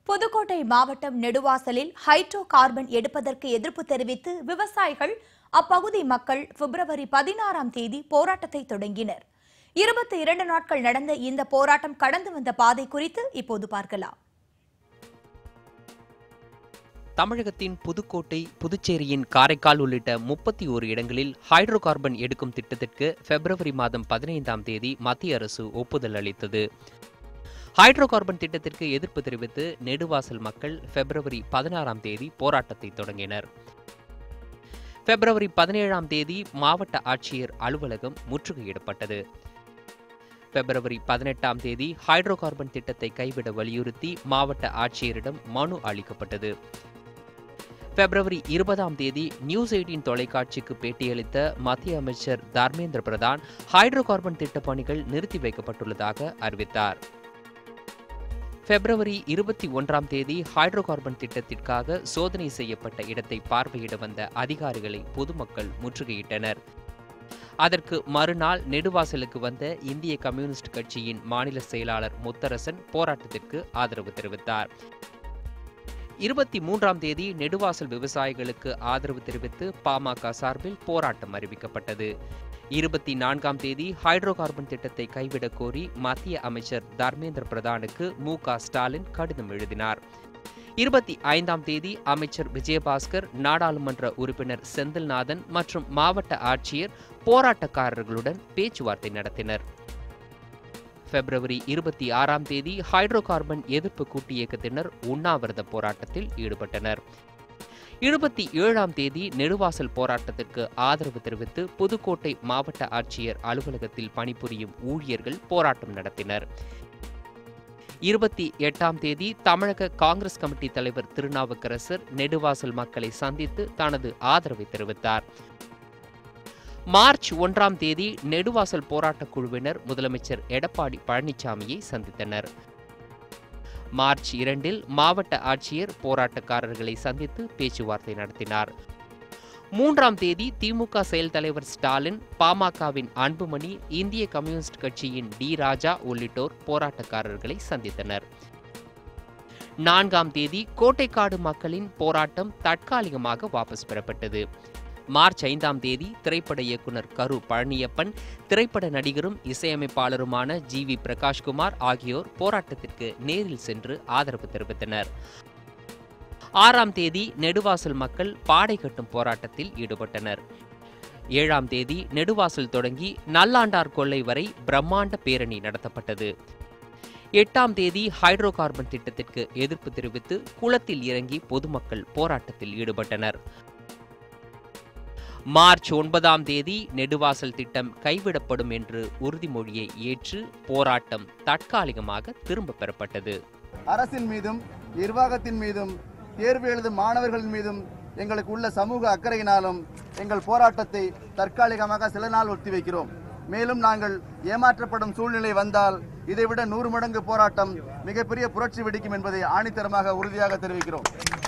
புதுக்கோட்டை மாவட்டம் நெடுவாசலில் hydro carbon எடுப்பதற்கு எதிர்ப்பு தெரிவித்து விவசாயிகள் அப்பகுதி மக்கள் பிப்ரவரி பதினாறாம் தேதி போராட்டத்தை தொடங்கினர் இருபத்தி இரண்டு நாட்கள் நடந்த இந்த போராட்டம் கடந்து வந்த பாதை குறித்து இப்போது பார்க்கலாம் தமிழகத்தின் புதுக்கோட்டை புதுச்சேரியின் காரைக்கால் உள்ளிட்ட முப்பத்தி ஓரு இடங்களில் ஹைட்ரோ கார்பன் எடுக்கும் திட்டத்திற்கு பிப்ரவரி மாதம் பதினைந்தாம் தேதி மத்திய அரசு ஒப்புதல் அளித்தது ஹைட்ரோ கார்பன் திட்டத்திற்கு எதிர்ப்பு தெரிவித்து நெடுவாசல் மக்கள் பிப்ரவரி பதினாறாம் தேதி போராட்டத்தை தொடங்கினர் பிப்ரவரி பதினேழாம் தேதி மாவட்ட ஆட்சியர் அலுவலகம் முற்றுகையிடப்பட்டது பிப்ரவரி பதினெட்டாம் தேதி ஹைட்ரோ கார்பன் திட்டத்தை கைவிட வலியுறுத்தி மாவட்ட ஆட்சியரிடம் மனு அளிக்கப்பட்டது பிப்ரவரி இருபதாம் தேதி நியூஸ் எயிட்டின் தொலைக்காட்சிக்கு பேட்டியளித்த மத்திய அமைச்சர் தர்மேந்திர பிரதான் ஹைட்ரோ கார்பன் திட்ட பணிகள் நிறுத்தி வைக்கப்பட்டுள்ளதாக அறிவித்தார் பிப்ரவரி இருபத்தி ஒன்றாம் தேதி ஹைட்ரோ கார்பன் திட்டத்திற்காக சோதனை செய்யப்பட்ட இடத்தை பார்வையிட வந்த அதிகாரிகளை பொதுமக்கள் முற்றுகையிட்டனர் அதற்கு மறுநாள் நெடுவாசலுக்கு வந்த இந்திய கம்யூனிஸ்ட் கட்சியின் மாநில செயலாளர் முத்தரசன் போராட்டத்திற்கு ஆதரவு தெரிவித்தார் இருபத்தி மூன்றாம் தேதி நெடுவாசல் விவசாயிகளுக்கு ஆதரவு தெரிவித்து பாமக சார்பில் போராட்டம் அறிவிக்கப்பட்டது இருபத்தி நான்காம் தேதி ஹைட்ரோ கார்பன் திட்டத்தை கைவிடக் கோரி மத்திய அமைச்சர் தர்மேந்திர பிரதானுக்கு மு க ஸ்டாலின் கடிதம் எழுதினார் இருபத்தி ஐந்தாம் தேதி அமைச்சர் விஜயபாஸ்கர் நாடாளுமன்ற உறுப்பினர் செந்தில்நாதன் மற்றும் மாவட்ட ஆட்சியர் போராட்டக்காரர்களுடன் பேச்சுவார்த்தை நடத்தினர் பிப்ரவரி இருபத்தி ஆறாம் தேதி ஹைட்ரோ கார்பன் எதிர்ப்பு கூட்டு இயக்கத்தினர் உண்ணாவிரத போராட்டத்தில் ஈடுபட்டனர் இருபத்தி ஏழாம் தேதி நெடுவாசல் போராட்டத்திற்கு ஆதரவு தெரிவித்து புதுக்கோட்டை மாவட்ட ஆட்சியர் அலுவலகத்தில் பணிபுரியும் ஊழியர்கள் போராட்டம் நடத்தினர் இருபத்தி எட்டாம் தேதி தமிழக காங்கிரஸ் கமிட்டி தலைவர் திருநாவுக்கரசர் நெடுவாசல் மக்களை சந்தித்து தனது ஆதரவை தெரிவித்தார் மார்ச் ஒன்றாம் தேதி நெடுவாசல் போராட்டக் குழுவினர் முதலமைச்சர் எடப்பாடி பழனிசாமியை சந்தித்தனர் மார்ச் இரண்டில் மாவட்ட ஆட்சியர் போராட்டக்காரர்களை சந்தித்து பேச்சுவார்த்தை நடத்தினார் மூன்றாம் தேதி திமுக செயல் தலைவர் ஸ்டாலின் பாமகவின் அன்புமணி இந்திய கம்யூனிஸ்ட் கட்சியின் டி ராஜா உள்ளிட்டோர் போராட்டக்காரர்களை சந்தித்தனர் நான்காம் தேதி கோட்டைக்காடு மக்களின் போராட்டம் தற்காலிகமாக வாபஸ் பெறப்பட்டது மார்ச் ஐந்தாம் தேதி திரைப்பட இயக்குனர் கரு பழனியப்பன் திரைப்பட நடிகரும் இசையமைப்பாளருமான ஜி வி பிரகாஷ்குமார் ஆகியோர் போராட்டத்திற்கு நேரில் சென்று ஆதரவு தெரிவித்தனர் ஆறாம் தேதி நெடுவாசல் மக்கள் பாடை கட்டும் போராட்டத்தில் ஈடுபட்டனர் ஏழாம் தேதி நெடுவாசல் தொடங்கி நல்லாண்டார் கொள்ளை வரை பிரம்மாண்ட பேரணி நடத்தப்பட்டது எட்டாம் தேதி ஹைட்ரோ கார்பன் திட்டத்திற்கு எதிர்ப்பு தெரிவித்து குளத்தில் இறங்கி பொதுமக்கள் போராட்டத்தில் ஈடுபட்டனர் மார்ச் ஒன்பதாம் தேதி நெடுவாசல் திட்டம் கைவிடப்படும் என்று உறுதிமொழியை ஏற்று போராட்டம் தற்காலிகமாக திரும்ப பெறப்பட்டது அரசின் மீதும் நிர்வாகத்தின் மீதும் தேர்வு எழுதும் மாணவர்கள் மீதும் எங்களுக்கு உள்ள சமூக அக்கறையினாலும் எங்கள் போராட்டத்தை தற்காலிகமாக சில நாள் ஒத்திவைக்கிறோம் மேலும் நாங்கள் ஏமாற்றப்படும் சூழ்நிலை வந்தால் இதைவிட நூறு மடங்கு போராட்டம் மிகப்பெரிய புரட்சி வெடிக்கும் என்பதை ஆணித்தரமாக உறுதியாக தெரிவிக்கிறோம்